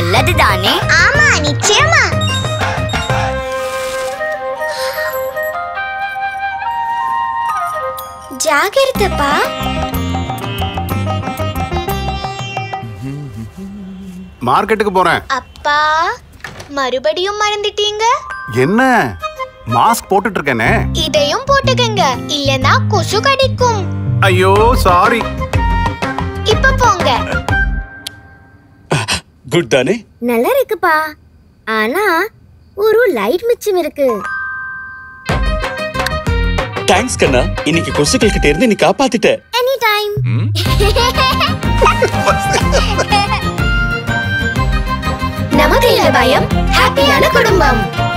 நல்லதுதானே ஆமா நிச்சயமா ஜாகிரதப்பா மார்க்கெட்டுக்கு போறேன் அப்பா மறுபடியும் மறந்துட்டீங்க என்ன மாஸ்க் போட்டுட்டு இருக்கேனே இதையும் போட்டுக்கங்க இல்லனா கொசு கடிக்கும் ஐயோ சாரி இப்ப போங்க குட் தானே நல்லா இருக்குப்பா ஆனா ஒரு லைட் மிச்சம் இருக்கு தேங்க்ஸ் கண்ணா இன்னைக்கு கொசுக்கள் கிட்ட இருந்து நீ காப்பாத்திட்ட எனி டைம் நமது இல்ல பயம் ஹாப்பியான குடும்பம்